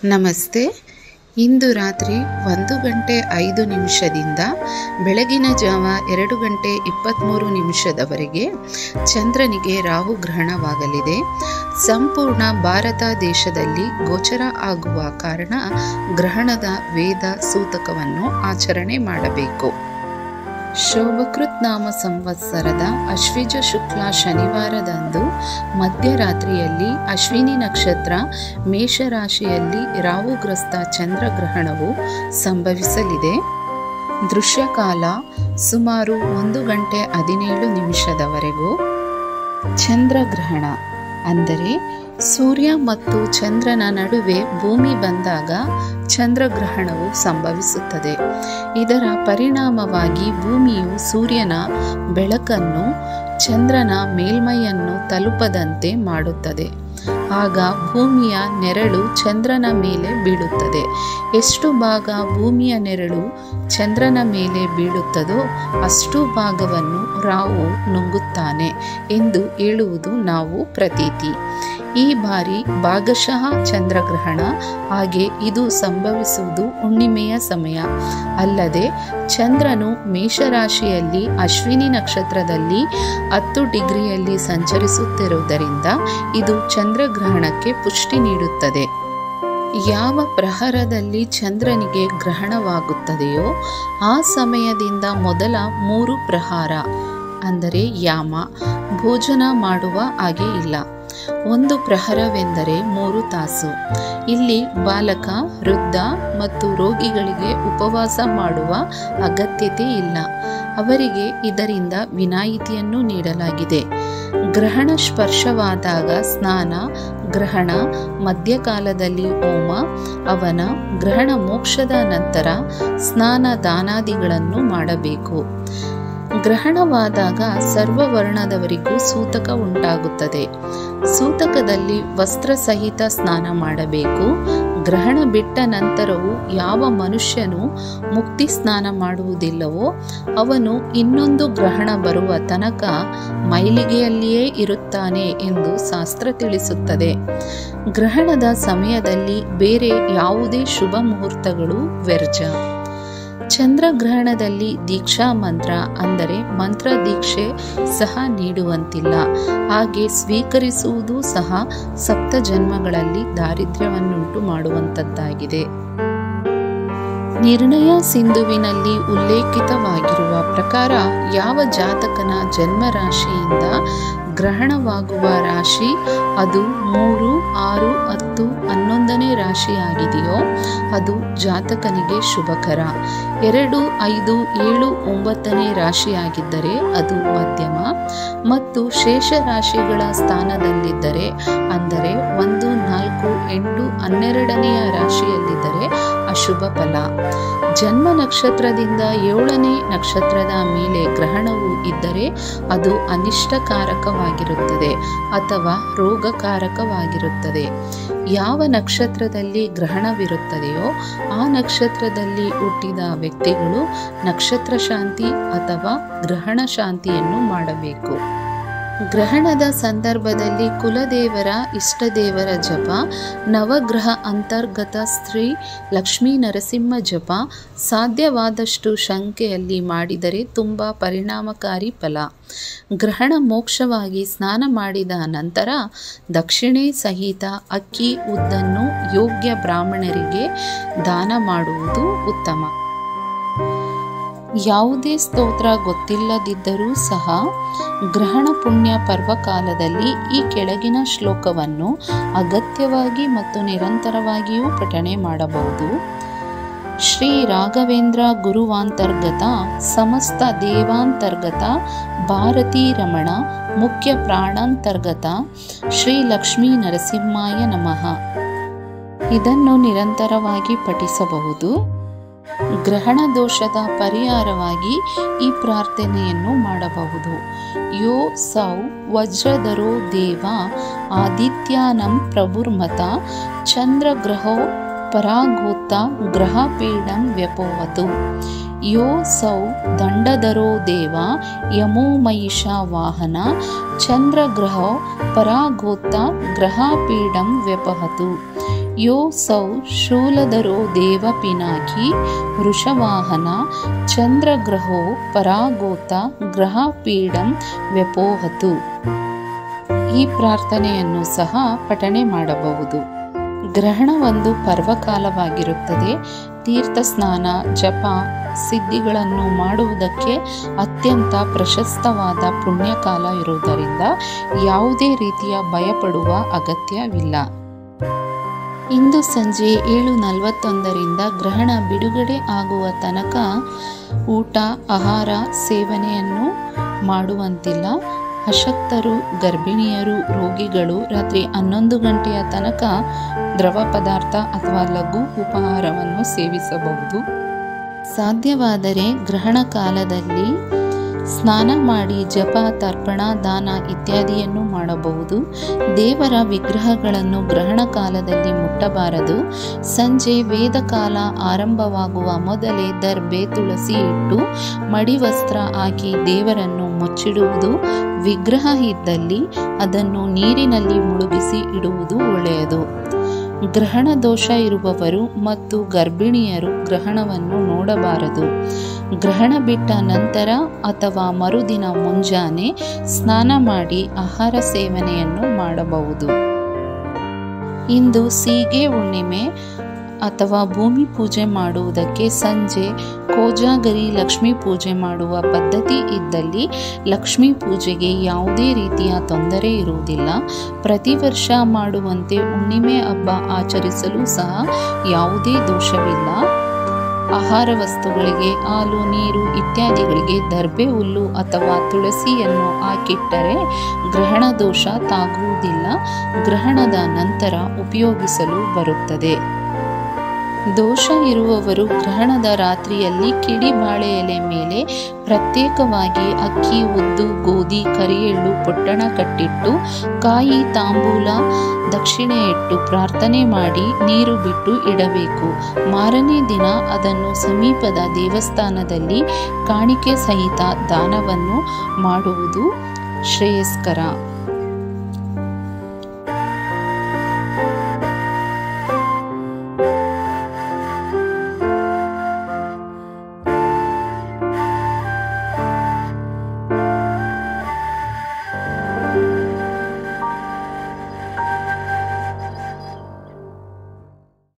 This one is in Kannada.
ನಮಸ್ತೆ ಇಂದು ರಾತ್ರಿ ಒಂದು ಗಂಟೆ ಐದು ನಿಮಿಷದಿಂದ ಬೆಳಗಿನ ಜಾವ ಎರಡು ಗಂಟೆ ಇಪ್ಪತ್ತ್ಮೂರು ನಿಮಿಷದವರೆಗೆ ಚಂದ್ರನಿಗೆ ರಾಹುಗ್ರಹಣವಾಗಲಿದೆ ಸಂಪೂರ್ಣ ಭಾರತ ದೇಶದಲ್ಲಿ ಗೋಚರ ಆಗುವ ಕಾರಣ ಗ್ರಹಣದ ವೇದ ಸೂತಕವನ್ನು ಆಚರಣೆ ಮಾಡಬೇಕು ಶೋಭಕೃತ್ ನಾಮ ಸಂವತ್ಸರದ ಅಶ್ವಿಜ ಶುಕ್ಲ ಶನಿವಾರದಂದು ಮಧ್ಯರಾತ್ರಿಯಲ್ಲಿ ಅಶ್ವಿನಿ ನಕ್ಷತ್ರ ಮೇಷರಾಶಿಯಲ್ಲಿ ರಾಹುಗ್ರಸ್ತ ಚಂದ್ರಗ್ರಹಣವು ಸಂಭವಿಸಲಿದೆ ದೃಶ್ಯಕಾಲ ಸುಮಾರು ಒಂದು ಗಂಟೆ ಹದಿನೇಳು ನಿಮಿಷದವರೆಗೂ ಚಂದ್ರಗ್ರಹಣ ಅಂದರೆ ಸೂರ್ಯ ಮತ್ತು ಚಂದ್ರನ ನಡುವೆ ಭೂಮಿ ಬಂದಾಗ ಚಂದ್ರಗ್ರಹಣವು ಸಂಭವಿಸುತ್ತದೆ ಇದರ ಪರಿಣಾಮವಾಗಿ ಭೂಮಿಯು ಸೂರ್ಯನ ಬೆಳಕನ್ನು ಚಂದ್ರನ ಮೇಲ್ಮೈಯನ್ನು ತಲುಪದಂತೆ ಮಾಡುತ್ತದೆ ಆಗ ಭೂಮಿಯ ನೆರಳು ಚಂದ್ರನ ಮೇಲೆ ಬೀಳುತ್ತದೆ ಎಷ್ಟು ಭಾಗ ಭೂಮಿಯ ನೆರಳು ಚಂದ್ರನ ಮೇಲೆ ಬೀಳುತ್ತದೋ ಅಷ್ಟು ಭಾಗವನ್ನು ರಾವು ನುಂಗುತ್ತಾನೆ ಎಂದು ಹೇಳುವುದು ನಾವು ಪ್ರತೀತಿ ಈ ಬಾರಿ ಭಾಗಶಃ ಚಂದ್ರಗ್ರಹಣ ಹಾಗೆ ಇದು ಸಂಭವಿಸುವುದು ಹುಣ್ಣಿಮೆಯ ಸಮಯ ಅಲ್ಲದೆ ಚಂದ್ರನು ಮೇಷರಾಶಿಯಲ್ಲಿ ಅಶ್ವಿನಿ ನಕ್ಷತ್ರದಲ್ಲಿ ಹತ್ತು ಡಿಗ್ರಿಯಲ್ಲಿ ಸಂಚರಿಸುತ್ತಿರುವುದರಿಂದ ಇದು ಚಂದ್ರಗ್ರಹಣಕ್ಕೆ ಪುಷ್ಟಿ ನೀಡುತ್ತದೆ ಯಾವ ಪ್ರಹರದಲ್ಲಿ ಚಂದ್ರನಿಗೆ ಗ್ರಹಣವಾಗುತ್ತದೆಯೋ ಆ ಸಮಯದಿಂದ ಮೊದಲ ಮೂರು ಪ್ರಹಾರ ಅಂದರೆ ಯಾಮ ಭೋಜನ ಮಾಡುವ ಹಾಗೆ ಇಲ್ಲ ಒಂದು ಪ್ರಹರವೆಂದರೆ ಮೂರು ತಾಸು ಇಲ್ಲಿ ಬಾಲಕ ವೃದ್ಧ ಮತ್ತು ರೋಗಿಗಳಿಗೆ ಉಪವಾಸ ಮಾಡುವ ಅಗತ್ಯತೆ ಇಲ್ಲ ಅವರಿಗೆ ಇದರಿಂದ ವಿನಾಯಿತಿಯನ್ನು ನೀಡಲಾಗಿದೆ ಗ್ರಹಣ ಸ್ಪರ್ಶವಾದಾಗ ಸ್ನಾನ ಗ್ರಹಣ ಮಧ್ಯಕಾಲದಲ್ಲಿ ಹೋಮ ಅವನ ಗ್ರಹಣ ಮೋಕ್ಷದ ನಂತರ ಸ್ನಾನ ದಾನಾದಿಗಳನ್ನು ಮಾಡಬೇಕು ಗ್ರಹಣವಾದಾಗ ಸರ್ವವರ್ಣದವರಿಗೂ ಸೂತಕ ಉಂಟಾಗುತ್ತದೆ ಸೂತಕದಲ್ಲಿ ವಸ್ತ್ರ ಸಹಿತ ಸ್ನಾನ ಮಾಡಬೇಕು ಗ್ರಹಣ ಬಿಟ್ಟ ನಂತರವೂ ಯಾವ ಮನುಷ್ಯನು ಮುಕ್ತಿ ಸ್ನಾನ ಮಾಡುವುದಿಲ್ಲವೋ ಅವನು ಇನ್ನೊಂದು ಗ್ರಹಣ ಬರುವ ತನಕ ಮೈಲಿಗೆಯಲ್ಲಿಯೇ ಇರುತ್ತಾನೆ ಎಂದು ಶಾಸ್ತ್ರ ತಿಳಿಸುತ್ತದೆ ಗ್ರಹಣದ ಸಮಯದಲ್ಲಿ ಬೇರೆ ಯಾವುದೇ ಶುಭ ಮುಹೂರ್ತಗಳು ವ್ಯರ್ಜ ಚಂದ್ರಗ್ರಹಣದಲ್ಲಿ ದೀಕ್ಷಾ ಮಂತ್ರ ಅಂದರೆ ಮಂತ್ರ ದೀಕ್ಷೆ ಸಹ ನೀಡುವಂತಿಲ್ಲ ಹಾಗೆ ಸ್ವೀಕರಿಸುವುದು ಸಹ ಸಪ್ತ ಜನ್ಮಗಳಲ್ಲಿ ದಾರಿದ್ರ್ಯವನ್ನುಂಟು ಮಾಡುವಂಥದ್ದಾಗಿದೆ ನಿರ್ಣಯ ಸಿಂಧುವಿನಲ್ಲಿ ಉಲ್ಲೇಖಿತವಾಗಿರುವ ಪ್ರಕಾರ ಯಾವ ಜಾತಕನ ಜನ್ಮರಾಶಿಯಿಂದ ಗ್ರಹಣವಾಗುವ ರಾಶಿ ಅದು ಮೂರು ಆರು ಹತ್ತು ಹನ್ನೊಂದನೇ ರಾಶಿಯಾಗಿದೆಯೋ ಅದು ಜಾತಕನಿಗೆ ಶುಭಕರ ಎರಡು ಐದು ಏಳು ಒಂಬತ್ತನೇ ರಾಶಿಯಾಗಿದ್ದರೆ ಅದು ಮಧ್ಯಮ ಮತ್ತು ಶೇಷ ರಾಶಿಗಳ ಸ್ಥಾನದಲ್ಲಿದ್ದರೆ ಅಂದರೆ ಒಂದು ನಾಲ್ಕು ಎಂಟು ಹನ್ನೆರಡನೆಯ ರಾಶಿಯಲ್ಲಿದ್ದರೆ ಅಶುಭ ಫಲ ಜನ್ಮ ನಕ್ಷತ್ರದಿಂದ ಏಳನೇ ನಕ್ಷತ್ರದ ಮೇಲೆ ಗ್ರಹಣವು ಇದ್ದರೆ ಅದು ಅನಿಷ್ಟಕಾರಕವಾಗಿರುತ್ತದೆ ಅಥವಾ ರೋಗಕಾರಕವಾಗಿರುತ್ತದೆ ಯಾವ ನಕ್ಷತ್ರದಲ್ಲಿ ಗ್ರಹಣವಿರುತ್ತದೆಯೋ ಆ ನಕ್ಷತ್ರದಲ್ಲಿ ಹುಟ್ಟಿದ ವ್ಯಕ್ತಿಗಳು ನಕ್ಷತ್ರ ಶಾಂತಿ ಅಥವಾ ಗ್ರಹಣ ಶಾಂತಿಯನ್ನು ಮಾಡಬೇಕು ಗ್ರಹಣದ ಸಂದರ್ಭದಲ್ಲಿ ಕುಲದೇವರ ಇಷ್ಟದೇವರ ಜಪ ನವಗ್ರಹ ಅಂತರ್ಗತ ಸ್ತ್ರೀ ಲಕ್ಷ್ಮೀ ನರಸಿಂಹ ಜಪ ಸಾಧ್ಯವಾದಷ್ಟು ಸಂಖ್ಯೆಯಲ್ಲಿ ಮಾಡಿದರೆ ತುಂಬ ಪರಿಣಾಮಕಾರಿ ಫಲ ಗ್ರಹಣ ಮೋಕ್ಷವಾಗಿ ಸ್ನಾನ ಮಾಡಿದ ನಂತರ ದಕ್ಷಿಣೆ ಸಹಿತ ಅಕ್ಕಿ ಉದ್ದನ್ನು ಯೋಗ್ಯ ಬ್ರಾಹ್ಮಣರಿಗೆ ದಾನ ಮಾಡುವುದು ಉತ್ತಮ ಯಾವುದೇ ಸ್ತೋತ್ರ ಗೊತ್ತಿಲ್ಲದಿದ್ದರೂ ಸಹ ಗ್ರಹಣ ಪುಣ್ಯ ಪರ್ವಕಾಲದಲ್ಲಿ ಈ ಕೆಳಗಿನ ಶ್ಲೋಕವನ್ನು ಅಗತ್ಯವಾಗಿ ಮತ್ತು ನಿರಂತರವಾಗಿಯೂ ಪಠಣೆ ಮಾಡಬಹುದು ಶ್ರೀ ರಾಘವೇಂದ್ರ ಗುರುವಾಂತರ್ಗತ ಸಮಸ್ತ ದೇವಾಂತರ್ಗತ ಭಾರತೀ ರಮಣ ಮುಖ್ಯ ಪ್ರಾಣಾಂತರ್ಗತ ಶ್ರೀ ಲಕ್ಷ್ಮೀ ನರಸಿಂಹಾಯ ನಮಃ ಇದನ್ನು ನಿರಂತರವಾಗಿ ಪಠಿಸಬಹುದು ಗ್ರಹಣ ದೋಷದ ಪರಿಹಾರವಾಗಿ ಈ ಪ್ರಾರ್ಥನೆಯನ್ನು ಮಾಡಬಹುದು ಯೋ ಸೌ ವಜ್ರಧರೋ ದೇವ ಆದಿತ್ಯಾನಂ ಪ್ರಭುರ್ಮತ ಚಂದ್ರಗ್ರಹೋ ಪರಾಗೋತ್ತ ಗ್ರಹಪೀಡಂ ವ್ಯಪೋವತು ಯೋ ಸೌ ದಂಡಧರೋ ದೇವ ಯಮೋ ಮಹಿಷ ವಾಹನ ಚಂದ್ರಗ್ರಹೋ ಪರಾಗೋತ್ತ ಗ್ರಹಪೀಡಂ ವ್ಯಪಹತು ಯೋ ಸೌ ಶೂಲಧರೋ ದೇವ ಪಿನಾಕಿ ವೃಷವಾಹನ ಚಂದ್ರಗ್ರಹೋ ಪರಾಗೋತ ಗ್ರಹ ಪೀಡಂ ವ್ಯಪೋಹತು ಈ ಪ್ರಾರ್ಥನೆಯನ್ನು ಸಹ ಪಠಣೆ ಮಾಡಬಹುದು ಗ್ರಹಣ ಒಂದು ಪರ್ವಕಾಲವಾಗಿರುತ್ತದೆ ತೀರ್ಥ ಸ್ನಾನ ಜಪ ಸಿದ್ಧಿಗಳನ್ನು ಮಾಡುವುದಕ್ಕೆ ಅತ್ಯಂತ ಪ್ರಶಸ್ತವಾದ ಪುಣ್ಯಕಾಲ ಇರುವುದರಿಂದ ಯಾವುದೇ ರೀತಿಯ ಭಯಪಡುವ ಅಗತ್ಯವಿಲ್ಲ ಇಂದು ಸಂಜೆ ಏಳು ನಲವತ್ತೊಂದರಿಂದ ಗ್ರಹಣ ಬಿಡುಗಡೆ ಆಗುವ ತನಕ ಊಟ ಆಹಾರ ಸೇವನೆಯನ್ನು ಮಾಡುವಂತಿಲ್ಲ ಅಶಕ್ತರು ಗರ್ಭಿಣಿಯರು ರೋಗಿಗಳು ರಾತ್ರಿ ಹನ್ನೊಂದು ಗಂಟೆಯ ತನಕ ದ್ರವ ಪದಾರ್ಥ ಅಥವಾ ಲಘು ಉಪಹಾರವನ್ನು ಸೇವಿಸಬಹುದು ಸಾಧ್ಯವಾದರೆ ಗ್ರಹಣ ಕಾಲದಲ್ಲಿ ಸ್ನಾನ ಮಾಡಿ ಜಪ ತರ್ಪಣ ದಾನ ಇತ್ಯಾದಿಯನ್ನು ಮಾಡಬಹುದು ದೇವರ ವಿಗ್ರಹಗಳನ್ನು ಗ್ರಹಣ ಕಾಲದಲ್ಲಿ ಮುಟ್ಟಬಾರದು ಸಂಜೆ ವೇದ ಕಾಲ ಆರಂಭವಾಗುವ ಮೊದಲೇ ದರ್ಬೆ ತುಳಸಿ ಇಟ್ಟು ಮಡಿ ವಸ್ತ್ರ ಹಾಕಿ ದೇವರನ್ನು ಮುಚ್ಚಿಡುವುದು ವಿಗ್ರಹ ಇದ್ದಲ್ಲಿ ಅದನ್ನು ನೀರಿನಲ್ಲಿ ಮುಳುಗಿಸಿ ಇಡುವುದು ಒಳ್ಳೆಯದು ಗ್ರಹಣ ದೋಷ ಇರುವವರು ಮತ್ತು ಗರ್ಭಿಣಿಯರು ಗ್ರಹಣವನ್ನು ನೋಡಬಾರದು ಗ್ರಹಣ ಬಿಟ್ಟ ನಂತರ ಅಥವಾ ಮರುದಿನ ಮುಂಜಾನೆ ಸ್ನಾನ ಮಾಡಿ ಆಹಾರ ಸೇವನೆಯನ್ನು ಮಾಡಬಹುದು ಇಂದು ಸೀಗೆ ಹುಣ್ಣಿಮೆ ಅಥವಾ ಭೂಮಿ ಪೂಜೆ ಮಾಡುವುದಕ್ಕೆ ಸಂಜೆ ಕೋಜಾಗರಿ ಲಕ್ಷ್ಮೀ ಪೂಜೆ ಮಾಡುವ ಪದ್ಧತಿ ಇದ್ದಲ್ಲಿ ಲಕ್ಷ್ಮೀ ಪೂಜೆಗೆ ಯಾವುದೇ ರೀತಿಯ ತೊಂದರೆ ಇರುವುದಿಲ್ಲ ಪ್ರತಿ ವರ್ಷ ಮಾಡುವಂತೆ ಹುಣ್ಣಿಮೆ ಹಬ್ಬ ಆಚರಿಸಲು ಸಹ ಯಾವುದೇ ದೋಷವಿಲ್ಲ ಆಹಾರ ವಸ್ತುಗಳಿಗೆ ಹಾಲು ನೀರು ಇತ್ಯಾದಿಗಳಿಗೆ ದರ್ಬೆ ಹುಲ್ಲು ಅಥವಾ ತುಳಸಿಯನ್ನು ಹಾಕಿಟ್ಟರೆ ಗ್ರಹಣ ದೋಷ ತಾಗುವುದಿಲ್ಲ ಗ್ರಹಣದ ನಂತರ ಉಪಯೋಗಿಸಲು ಬರುತ್ತದೆ ದೋಷ ಇರುವವರು ಗ್ರಹಣದ ರಾತ್ರಿಯಲ್ಲಿ ಕಿಡಿ ಬಾಳೆ ಎಲೆ ಮೇಲೆ ಪ್ರತ್ಯೇಕವಾಗಿ ಅಕ್ಕಿ ಉದ್ದು ಗೋಧಿ ಕರಿಯೆಳ್ಳು ಪೊಟ್ಟಣ ಕಟ್ಟಿಟ್ಟು ಕಾಯಿ ತಾಂಬೂಲ ದಕ್ಷಿಣೆ ಇಟ್ಟು ಪ್ರಾರ್ಥನೆ ಮಾಡಿ ನೀರು ಬಿಟ್ಟು ಇಡಬೇಕು ಮಾರನೇ ದಿನ ಅದನ್ನು ಸಮೀಪದ ದೇವಸ್ಥಾನದಲ್ಲಿ ಕಾಣಿಕೆ ಸಹಿತ ದಾನವನ್ನು ಮಾಡುವುದು ಶ್ರೇಯಸ್ಕರ